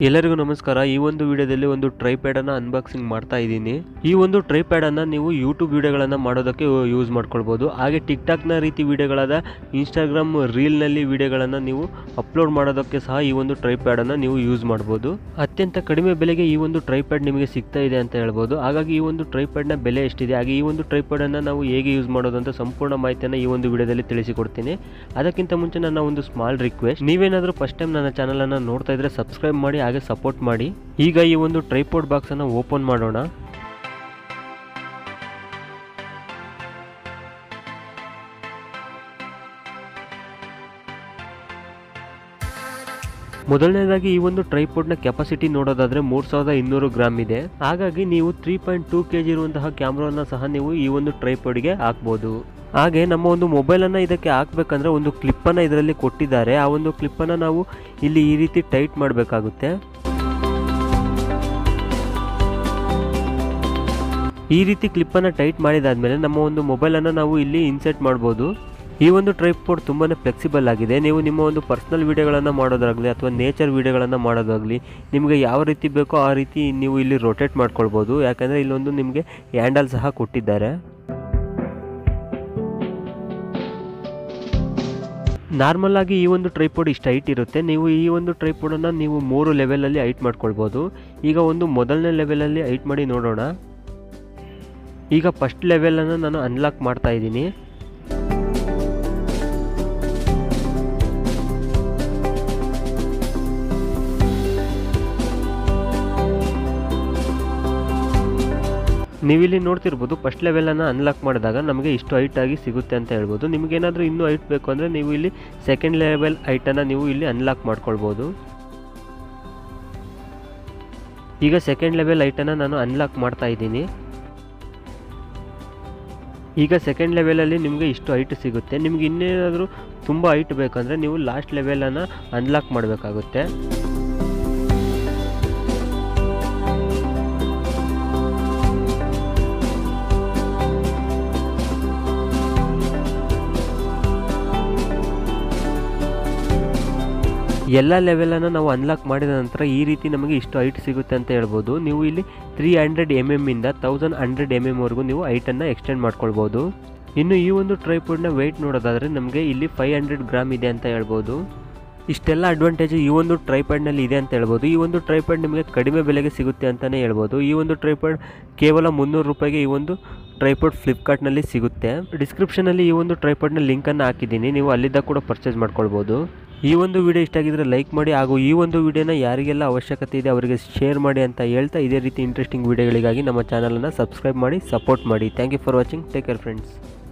ಎಲ್ಲರಿಗೂ ನಮಸ್ಕಾರ ಈ ಒಂದು ವಿಡಿಯೋದಲ್ಲಿ ಒಂದು ಟ್ರೈಪ್ಯಾಡ್ ಅನ್ನ ಅನ್ಬಾಕ್ಸಿಂಗ್ ಮಾಡ್ತಾ ಇದ್ದೀನಿ ಈ ಒಂದು ಟ್ರೈಪ್ಯಾಡ್ ಅನ್ನ ನೀವು ಯೂಟ್ಯೂಬ್ ವಿಡಿಯೋಗಳನ್ನ ಮಾಡೋದಕ್ಕೆ ಯೂಸ್ ಮಾಡ್ಕೊಳ್ಬಹುದು ಹಾಗೆ ಟಿಕ್ ಟಾಕ್ ನ ರೀತಿ ವಿಡಿಯೋಗಳಾದ ಇನ್ಸ್ಟಾಗ್ರಾಮ್ ರೀಲ್ ನಲ್ಲಿ ವಿಡಿಯೋಗಳನ್ನ ನೀವು ಅಪ್ಲೋಡ್ ಮಾಡೋದಕ್ಕೆ ಸಹ ಈ ಒಂದು ಟ್ರೈಪ್ಯಾಡ್ ಅನ್ನ ನೀವು ಯೂಸ್ ಮಾಡಬಹುದು ಅತ್ಯಂತ ಕಡಿಮೆ ಬೆಲೆಗೆ ಈ ಒಂದು ಟ್ರೈಪ್ಯಾಡ್ ನಿಮಗೆ ಸಿಗ್ತಾ ಇದೆ ಅಂತ ಹೇಳ್ಬೋದು ಹಾಗಾಗಿ ಈ ಒಂದು ಟ್ರೈಪ್ಯಾಡ್ ನ ಬೆಲೆ ಎಷ್ಟಿದೆ ಹಾಗೆ ಈ ಒಂದು ಟ್ರೈಪ್ಯಾಡ್ ಅನ್ನ ನಾವು ಹೇಗೆ ಯೂಸ್ ಮಾಡೋದು ಅಂತ ಸಂಪೂರ್ಣ ಮಾಹಿತಿಯನ್ನು ಈ ಒಂದು ವಿಡಿಯೋದಲ್ಲಿ ತಿಳಿಸಿಕೊಡ್ತೀನಿ ಅದಕ್ಕಿಂತ ಮುಂಚೆ ನನ್ನ ಒಂದು ಸ್ಮಾಲ್ ರಿಕ್ವೆಸ್ಟ್ ನೀವೇನಾದರೂ ಫಸ್ಟ್ ಟೈಮ್ ನನ್ನ ಚಾನಲನ್ನು ನೋಡ್ತಾ ಇದ್ರೆ ಸಬ್ಸ್ಕ್ರೈಬ್ ಮಾಡಿ ಹಾಗೆ ಸಪೋರ್ಟ್ ಮಾಡಿ ಈಗ ಈ ಒಂದು ಟ್ರೈಪೋರ್ಡ್ ಬಾಕ್ಸನ್ನು ಓಪನ್ ಮಾಡೋಣ ಮೊದಲನೇದಾಗಿ ಈ ಒಂದು ಟ್ರೈಪೋರ್ಡ್ನ ಕೆಪಾಸಿಟಿ ನೋಡೋದಾದ್ರೆ ಮೂರು ಸಾವಿರದ ಇನ್ನೂರು ಗ್ರಾಮ್ ಇದೆ ಹಾಗಾಗಿ ನೀವು three point two K G ಇರುವಂತಹ ಕ್ಯಾಮ್ರಾನ ಸಹ ನೀವು ಈ ಒಂದು ಟ್ರೈಪೋರ್ಡ್ಗೆ ಹಾಕ್ಬೋದು ಹಾಗೆ ನಮ್ಮ ಒಂದು ಮೊಬೈಲನ್ನು ಇದಕ್ಕೆ ಹಾಕ್ಬೇಕಂದ್ರೆ ಒಂದು ಕ್ಲಿಪ್ಪನ್ನು ಇದರಲ್ಲಿ ಕೊಟ್ಟಿದ್ದಾರೆ ಆ ಒಂದು ಕ್ಲಿಪ್ಪನ್ನು ನಾವು ಇಲ್ಲಿ ಈ ರೀತಿ ಟೈಟ್ ಮಾಡಬೇಕಾಗುತ್ತೆ ಈ ರೀತಿ ಕ್ಲಿಪ್ಪನ್ನು ಟೈಟ್ ಮಾಡಿದಾದ್ಮೇಲೆ ನಮ್ಮ ಒಂದು ಮೊಬೈಲನ್ನು ನಾವು ಇಲ್ಲಿ ಇನ್ಸರ್ಟ್ ಮಾಡ್ಬೋದು ಈ ಒಂದು ಟ್ರೈಪೋರ್ಡ್ ತುಂಬಾ ಫ್ಲೆಕ್ಸಿಬಲ್ ಆಗಿದೆ ನೀವು ನಿಮ್ಮ ಒಂದು ಪರ್ಸ್ನಲ್ ವೀಡಿಯೋಗಳನ್ನು ಮಾಡೋದಾಗಲಿ ಅಥವಾ ನೇಚರ್ ವೀಡಿಯೋಗಳನ್ನು ಮಾಡೋದಾಗಲಿ ನಿಮಗೆ ಯಾವ ರೀತಿ ಬೇಕೋ ಆ ರೀತಿ ನೀವು ಇಲ್ಲಿ ರೊಟೇಟ್ ಮಾಡ್ಕೊಳ್ಬೋದು ಯಾಕಂದರೆ ಇಲ್ಲೊಂದು ನಿಮಗೆ ಹ್ಯಾಂಡಲ್ ಸಹ ಕೊಟ್ಟಿದ್ದಾರೆ ನಾರ್ಮಲ್ ಆಗಿ ಈ ಒಂದು ಟ್ರೈಪೋರ್ಡ್ ಇಷ್ಟು ಹೈಟ್ ಇರುತ್ತೆ ನೀವು ಈ ಒಂದು ಟ್ರೈಪೋರ್ಡನ್ನು ನೀವು ಮೂರು ಲೆವೆಲಲ್ಲಿ ಹೈಟ್ ಮಾಡ್ಕೊಳ್ಬೋದು ಈಗ ಒಂದು ಮೊದಲನೇ ಲೆವೆಲಲ್ಲಿ ಹೈಟ್ ಮಾಡಿ ನೋಡೋಣ ಈಗ ಫಸ್ಟ್ ಲೆವೆಲನ್ನು ನಾನು ಅನ್ಲಾಕ್ ಮಾಡ್ತಾ ಇದ್ದೀನಿ ನೀವಿಲ್ಲಿ ನೋಡ್ತಿರ್ಬೋದು ಫಸ್ಟ್ ಲೆವೆಲನ್ನು ಅನ್ಲಾಕ್ ಮಾಡಿದಾಗ ನಮಗೆ ಇಷ್ಟು ಹೈಟ್ ಆಗಿ ಸಿಗುತ್ತೆ ಅಂತ ಹೇಳ್ಬೋದು ನಿಮಗೇನಾದರೂ ಇನ್ನೂ ಹೈಟ್ ಬೇಕು ಅಂದರೆ ನೀವು ಇಲ್ಲಿ ಸೆಕೆಂಡ್ ಲೆವೆಲ್ ಹೈಟನ್ನು ನೀವು ಇಲ್ಲಿ ಅನ್ಲಾಕ್ ಮಾಡ್ಕೊಳ್ಬೋದು ಈಗ ಸೆಕೆಂಡ್ ಲೆವೆಲ್ ಹೈಟನ್ನು ನಾನು ಅನ್ಲಾಕ್ ಮಾಡ್ತಾ ಇದ್ದೀನಿ ಈಗ ಸೆಕೆಂಡ್ ಲೆವೆಲಲ್ಲಿ ನಿಮಗೆ ಇಷ್ಟು ಹೈಟ್ ಸಿಗುತ್ತೆ ನಿಮ್ಗೆ ಇನ್ನೇನಾದರೂ ತುಂಬ ಹೈಟ್ ಬೇಕಂದರೆ ನೀವು ಲಾಸ್ಟ್ ಲೆವೆಲನ್ನು ಅನ್ಲಾಕ್ ಮಾಡಬೇಕಾಗುತ್ತೆ ಎಲ್ಲ ಲೆವೆಲನ್ನು ನಾವು ಅನ್ಲಾಕ್ ಮಾಡಿದ ನಂತರ ಈ ರೀತಿ ನಮಗೆ ಇಷ್ಟು ಹೈಟ್ ಸಿಗುತ್ತೆ ಅಂತ ಹೇಳ್ಬೋದು ನೀವು ಇಲ್ಲಿ ತ್ರೀ ಹಂಡ್ರೆಡ್ ಎಮ್ ಎಮ್ ಇಂದ ತೌಸಂಡ್ ಹಂಡ್ರೆಡ್ ಎಮ್ ಎಮ್ವರೆಗೂ ನೀವು ಹೈಟನ್ನು ಎಕ್ಸ್ಟೆಂಡ್ ಮಾಡ್ಕೊಳ್ಬೋದು ಇನ್ನು ಈ ಒಂದು ಟ್ರೈಪೋರ್ಡ್ನ ವೆಯ್ಟ್ ನೋಡೋದಾದರೆ ನಮಗೆ ಇಲ್ಲಿ ಫೈವ್ ಹಂಡ್ರೆಡ್ ಗ್ರಾಮ್ ಇದೆ ಅಂತ ಹೇಳ್ಬೋದು ಇಷ್ಟೆಲ್ಲ ಅಡ್ವಾಂಟೇಜ್ ಈ ಒಂದು ಟ್ರೈಪ್ಯಾಡ್ನಲ್ಲಿ ಇದೆ ಅಂತ ಹೇಳ್ಬೋದು ಈ ಒಂದು ಟ್ರೈಪ್ಯಾಡ್ ನಿಮಗೆ ಕಡಿಮೆ ಬೆಲೆಗೆ ಸಿಗುತ್ತೆ ಅಂತಲೇ ಹೇಳ್ಬೋದು ಈ ಒಂದು ಟ್ರೈಪ್ಯಾಡ್ ಕೇವಲ ಮುನ್ನೂರು ರೂಪಾಯಿಗೆ ಈ ಒಂದು ಟ್ರೈಪೋರ್ಡ್ ಫ್ಲಿಪ್ಕಾರ್ಟ್ನಲ್ಲಿ ಸಿಗುತ್ತೆ ಡಿಸ್ಕ್ರಿಪ್ಷನಲ್ಲಿ ಈ ಒಂದು ಟ್ರೈಪೋರ್ಡ್ನ ಲಿಂಕನ್ನು ಹಾಕಿದ್ದೀನಿ ನೀವು ಅಲ್ಲಿದ್ದ ಕೂಡ ಪರ್ಚೇಸ್ ಮಾಡ್ಕೊಳ್ಬೋದು ಈ ಒಂದು ವಿಡಿಯೋ ಇಷ್ಟ ಆಗಿದ್ರೆ ಲೈಕ್ ಮಾಡಿ ಹಾಗೂ ಈ ಒಂದು ವಿಡಿಯೋನ ಯಾರಿಗೆಲ್ಲ ಅವಶ್ಯಕತೆ ಇದೆ ಅವರಿಗೆ ಶೇರ್ ಮಾಡಿ ಅಂತ ಹೇಳ್ತಾ ಇದೇ ರೀತಿ ಇಂಟ್ರೆಸ್ಟಿಂಗ್ ವಿಡಿಯೋಗಳಿಗಾಗಿ ನಮ್ಮ ಚಾನಲನ್ನು ಸಬ್ಸ್ಕ್ರೈಬ್ ಮಾಡಿ ಸಪೋರ್ಟ್ ಮಾಡಿ thank you for watching take care friends